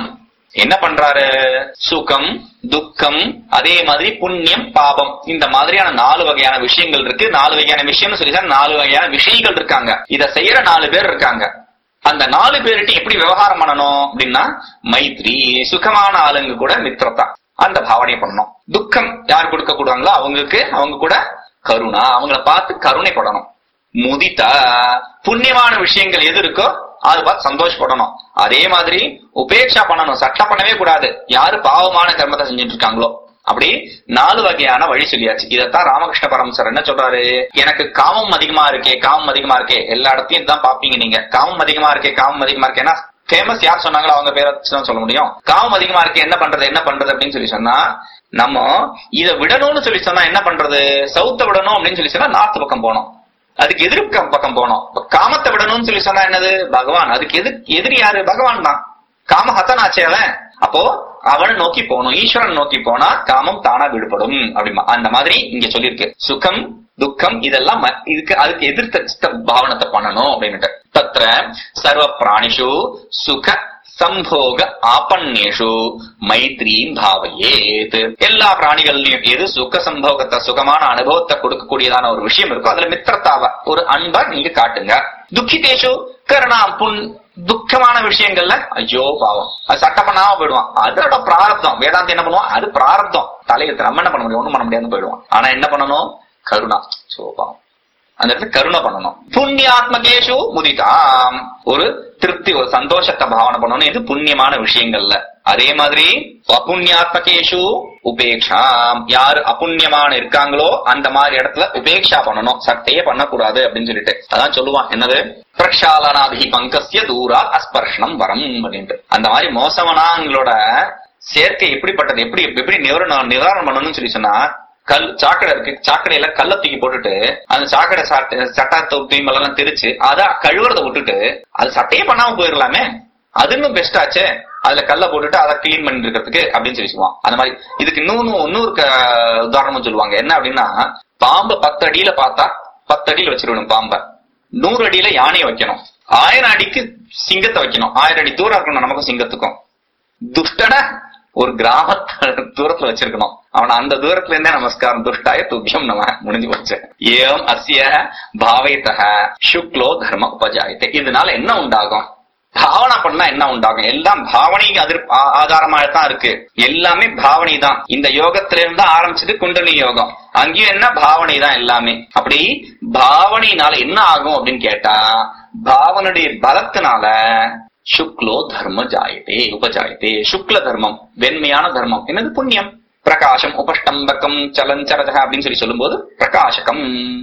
என்ன பண்றாரு சுகம் துக்கம் அதே மாதிரி புண்ணியம் பாபம் இந்த மாதிரியான நாலு வகையான விஷயங்கள் இருக்கு நாலு வகையான விஷயம்னு சொல்லி நாலு வகையான விஷயங்கள் இருக்காங்க இத செய்யற நாலு பேர் இருக்காங்க அந்த நாலு பேர்கிட்ட எப்படி விவகாரம் பண்ணணும் அப்படின்னா மைத்ரி சுகமான ஆளுங்க கூட மித்திரத்தா அந்த பாவனையை பண்ணணும் துக்கம் யார் கொடுக்க கூடாங்களோ அவங்களுக்கு அவங்க கூட கருணா அவங்கள பார்த்து கருணைப்படணும் முதிதா புண்ணியமான விஷயங்கள் எது இருக்கோ அது பார்த்து சந்தோஷப்படணும் அதே மாதிரி உபேட்சா பண்ணணும் சட்டம் பண்ணவே கூடாது யாரு பாவமான கர்மத்தை செஞ்சுட்டு இருக்காங்களோ அப்படி நாலு வகையான வழி சொல்லியாச்சு இதைத்தான் ராமகிருஷ்ண பரமசர் என்ன சொல்றாரு எனக்கு காமம் அதிகமா இருக்கே காமம் அதிகமா இருக்கே எல்லா இடத்தையும் இதுதான் பாப்பீங்க நீங்க காமம் அதிகமா இருக்கே காமம் அதிகமா இருக்கே ஏன்னா ஃபேமஸ் யார் சொன்னாங்களோ அவங்க பேரை வச்சு தான் சொல்ல முடியும் காமம் அதிகமா இருக்கு என்ன பண்றது என்ன பண்றது அப்படின்னு சொல்லி சொன்னா நம்ம இதை விடணும்னு சொல்லி சொன்னா என்ன பண்றது சவுத்த விடணும் அப்படின்னு சொல்லி சொன்னா நார்த் பக்கம் போனோம் அதுக்கு எதிர் பக்கம் பக்கம் போனோம் இப்ப காமத்தை விடணும்னு சொல்லி சொன்னா என்னது பகவான் அதுக்கு எதிர் எதிரி யாரு பகவான் தான் காம ஹத்தனாச்சே அவன் அப்போ அவனை நோக்கி போகணும் ஈஸ்வரன் நோக்கி போனா காமம் தானா விடுபடும் அப்படிமா அந்த மாதிரி இங்க சொல்லியிருக்கு சுகம் துக்கம் இதெல்லாம் ம- இதுக்கு அதுக்கு எதிர்த்த பாவனத்தை பண்ணணும் அப்படின்னுட்டு தத்ர சர்வ பிராணிஷு சுக சம்போக ஆபன்யேஷு மைத்ரீம் பாவையேத் எல்லா பிராணிகள்லயும் எது சுக சம்போகத்தை சுகமான அனுபவத்தை கொடுக்கக்கூடியதான ஒரு விஷயம் இருக்கோ அதுல மித்திரத்தாவ ஒரு அன்பை நீங்க காட்டுங்க துக்கிதேஷு கருணாம் புன் துக்கமான விஷயங்கள்ல ஐயோ பாவம் அது சட்டம் பண்ணாம போயிடுவான் அதோட பிராரப்தம் வேதாந்தி என்ன பண்ணுவான் அது பிராரப்தம் தலையெழுத்து நம்ம என்ன பண்ண முடியும் ஒண்ணும் பண்ண முடியாதுன்னு போயிடுவான் ஆனா என்ன பண்ணணும் கருணா சோ பாவம் அந்த இடத்துல கருணை பண்ணணும் புண்ணியாத்மகேஷு முதிதாம் ஒரு திருப்தி ஒரு சந்தோஷத்தை பாவனை பண்ணணும் இது புண்ணியமான விஷயங்கள்ல அதே மாதிரி அபுண்ணியாத்மகேஷு உபேக்ஷாம் யாரு அபுண்ணியமான இருக்காங்களோ அந்த மாதிரி இடத்துல உபேக்ஷா பண்ணணும் சட்டையே பண்ணக்கூடாது அப்படின்னு சொல்லிட்டு அதான் சொல்லுவான் என்னது பிரக்ஷாலனாபி பங்கசிய தூரா அஸ்பர்ஷனம் வரம் அப்படின்ட்டு அந்த மாதிரி மோசமானவங்களோட சேர்க்கை எப்படிப்பட்டது எப்படி எப்படி நிவாரணம் நிவாரணம் பண்ணணும்னு சொல்லி சொன்னா கல் சாக்கடை இருக்கு சாக்கடையில கல்ல தூக்கி போட்டுட்டு அந்த சாக்கடை சாட்டை சட்டா தூய்மெல்லாம் தெரிச்சு அத கழுவுறத விட்டுட்டு அது சட்டையே பண்ணாம போயிடலாமே அது இன்னும் பெஸ்ட் ஆச்சே அதுல கல்ல போட்டுட்டு அதை கிளீன் பண்ணிட்டு இருக்கிறதுக்கு அப்படின்னு சொல்லி சொல்லுவான் அந்த மாதிரி இதுக்கு இன்னொன்னு இன்னொரு க- உதாரணமும் சொல்லுவாங்க என்ன அப்படின்னா பாம்பை பத்து அடியில பார்த்தா பத்து அடியில வச்சிருக்கணும் பாம்பை நூறு அடியில யானையை வைக்கணும் ஆயிரம் அடிக்கு சிங்கத்தை வைக்கணும் ஆயிரம் அடி தூரம் இருக்கணும் நமக்கும் சிங்கத்துக்கும் துஷ்டனை ஒரு கிராமத்து தூரத்துல வச்சிருக்கணும் அவன் அந்த தூரத்துல இருந்தே நமஸ்காரம் துஷ்டாய துப்பியம் நம்ம முடிஞ்சு போச்சு ஏம் அஸ்ய பாவைத்தக சுக்லோ தர்ம உபஜாயத்தை இதனால என்ன உண்டாகும் பாவனை பண்ணா என்ன உண்டாகும் எல்லாம் பாவனைக்கு அதிர் ஆ- ஆதாரமா தான் இருக்கு எல்லாமே பாவனை தான் இந்த யோகத்துல இருந்து ஆரம்பிச்சது குண்டலி யோகம் அங்கேயும் என்ன பாவனை தான் எல்லாமே அப்படி பாவனையினால என்ன ஆகும் அப்படின்னு கேட்டா பாவனுடைய பலத்தினால சுக்லோ தர்ம ஜாயதே உபஜாயதே சுக்ல தர்மம் வெண்மையான தர்மம் என்னது புண்ணியம் பிரகாசம் உபஷ்டம்பகம் சலஞ்சரத அப்படின்னு சொல்லி சொல்லும்போது பிரகாசகம்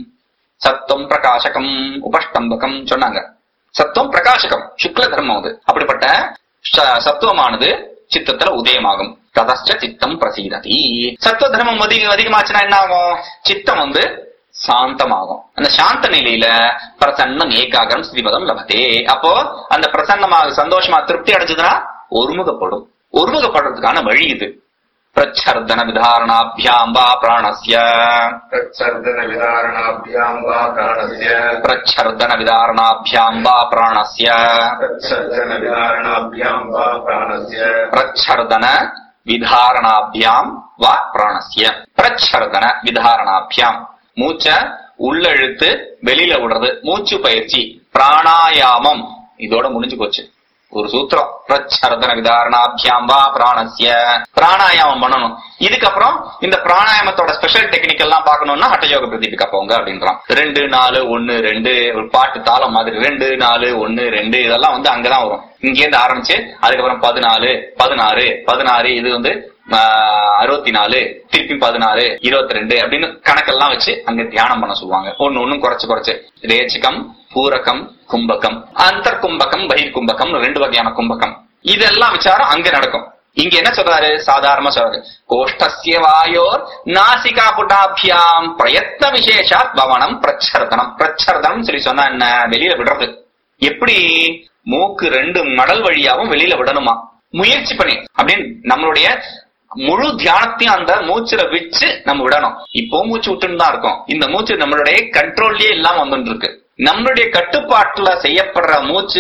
சத்துவம் பிரகாசகம் உபஷ்டம்பகம் சொன்னாங்க சத்துவம் பிரகாசகம் சுக்ல தர்மம் அது அப்படிப்பட்ட ச- சத்துவமானது சித்தத்துல உதயமாகும் ததச்ச சித்தம் பிரசீததி சத்துவ தர்மம் அதிக அதிகமாச்சுன்னா என்ன ஆகும் சித்தம் வந்து சாந்தமாகும் அந்த சாந்த நிலையில பிரசன்னம் ஏகாகரம் ஸ்ரீமதம் லபதே அப்போ அந்த பிரசன்னமாக சந்தோஷமா திருப்தி அடைஞ்சதுன்னா ஒருமுகப்படும் ஒருமுகப்படுறதுக்கான வழி இது பிரச்சர்தன விதாரணாபியாம் வா பிராணஸ்ய
तत्सर्दन विदारणाभ्याम् वा प्राणस्य
பிரச்சர்தன விதாரணாபியாம் வா பிராணஸ்ய
तत्सर्दन विदारणाभ्याम् वा प्राणस्य
பிரச்சர்தன விதாரணாபியாம் வா பிராணஸ்ய பிரச்சர்தன விதாரணாபியாம் மூச்ச உள்ள இழுத்து வெளியில விடுறது மூச்சு பயிற்சி பிராணாயாமம் இதோட முடிஞ்சு போச்சு ஒரு சூத்திரம் பிரச்சர்தன விதாரணாபியாம் வா பிராணஸ்ய பிராணாயாமம் பண்ணணும் இதுக்கப்புறம் இந்த பிராணாயாமத்தோட ஸ்பெஷல் டெக்னிக் எல்லாம் பார்க்கணும்னா ஹட்டயோக பிரதீபிக்கா போங்க அப்படின்றான் ரெண்டு நாலு ஒன்னு ரெண்டு ஒரு பாட்டு தாளம் மாதிரி ரெண்டு நாலு ஒன்னு ரெண்டு இதெல்லாம் வந்து அங்கதான் வரும் இங்க இருந்து ஆரம்பிச்சு அதுக்கப்புறம் பதினாலு பதினாறு பதினாறு இது வந்து அறுபத்தி நாலு திருப்பி பதினாறு இருபத்தி ரெண்டு அப்படின்னு கணக்கெல்லாம் வச்சு அங்க தியானம் பண்ண சொல்லுவாங்க ஒன்னு ஒண்ணும் குறைச்சு குறைச்சு ரேச்சிகம் பூரகம் கும்பகம் அந்தர் கும்பகம் பகிர் கும்பகம் ரெண்டு வகையான கும்பகம் இதெல்லாம் விசாரம் அங்க நடக்கும் இங்க என்ன சொல்றாரு சாதாரணமா சொல்றாரு கோஷ்டசிய வாயோர் நாசிகா புட்டாபியாம் பிரயத்ன விசேஷாத் பவனம் பிரச்சர்தனம் பிரச்சர்தனம் சொல்லி சொன்னா என்ன வெளியில விடுறது எப்படி மூக்கு ரெண்டு மடல் வழியாவும் வெளியில விடணுமா முயற்சி பண்ணி அப்படின்னு நம்மளுடைய முழு தியானத்தையும் அந்த மூச்சுல வச்சு நம்ம விடணும் இப்போ மூச்சு விட்டுன்னு தான் இருக்கோம் இந்த மூச்சு நம்மளுடைய கண்ட்ரோல்லயே இல்லாம வந்துட்டு இருக்கு நம்மளுடைய கட்டுப்பாட்டுல செய்யப்படுற மூச்சு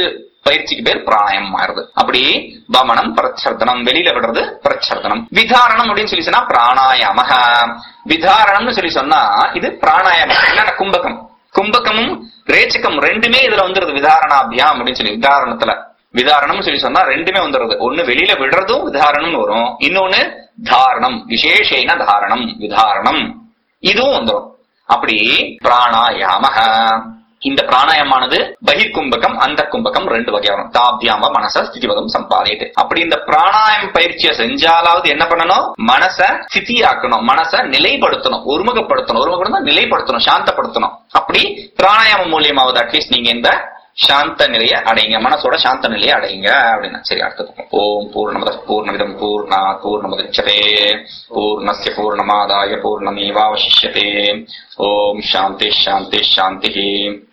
பயிற்சிக்கு பேர் பிராணாயம் ஆயிருது அப்படி வமனம் பிரச்சர்தனம் வெளியில விடுறது பிரச்சர்தனம் விதாரணம் அப்படின்னு சொல்லி சொன்னா பிராணாயாம விதாரணம்னு சொல்லி சொன்னா இது பிராணாயாமம் என்னன்னா கும்பகம் கும்பகமும் ரேச்சகம் ரெண்டுமே இதுல வந்துருது விதாரணாபியாம் அப்படின்னு சொல்லி விதாரணத்துல விதாரணம்னு சொல்லி சொன்னா ரெண்டுமே வந்துருது ஒண்ணு வெளியில விடுறதும் விதாரணம்னு வரும் இன்னொன்னு தாரணம் விசேஷேன தாரணம் விதாரணம் இதுவும் வந்துரும் அப்படி பிராணாயாம இந்த பிராணாயமானது பகிர்கும்பகம் அந்த கும்பகம் ரெண்டு வகை வரும் தாபியாம மனச ஸ்திதிவதம் சம்பாதிட்டு அப்படி இந்த பிராணாயம் பயிற்சியை செஞ்சாலாவது என்ன பண்ணணும் மனச ஸ்திதியாக்கணும் மனச நிலைப்படுத்தணும் ஒருமுகப்படுத்தணும் ஒருமுகப்படுத்தணும் நிலைப்படுத்தணும் சாந்தப்படுத்தணும் அப்படி பிராணாயாமம் மூலியமாவது அட்லீஸ்ட் நீங்க இந்த சாந்த நிலையை அடையுங்க மனசோட சாந்த நிலையை அடையுங்க அப்படின்னா சரி அடுத்தது பார்ப்போம். ஓம் பூர்ணமத பூர்ணமிதம் பூர்ணா பூர்ணமுதச்சதே பூர்ணஸ்ய பூர்ணமாதாய பூர்ணமேவாவசிஷ்யதே ஓம் சாந்தி சாந்தி சாந்தி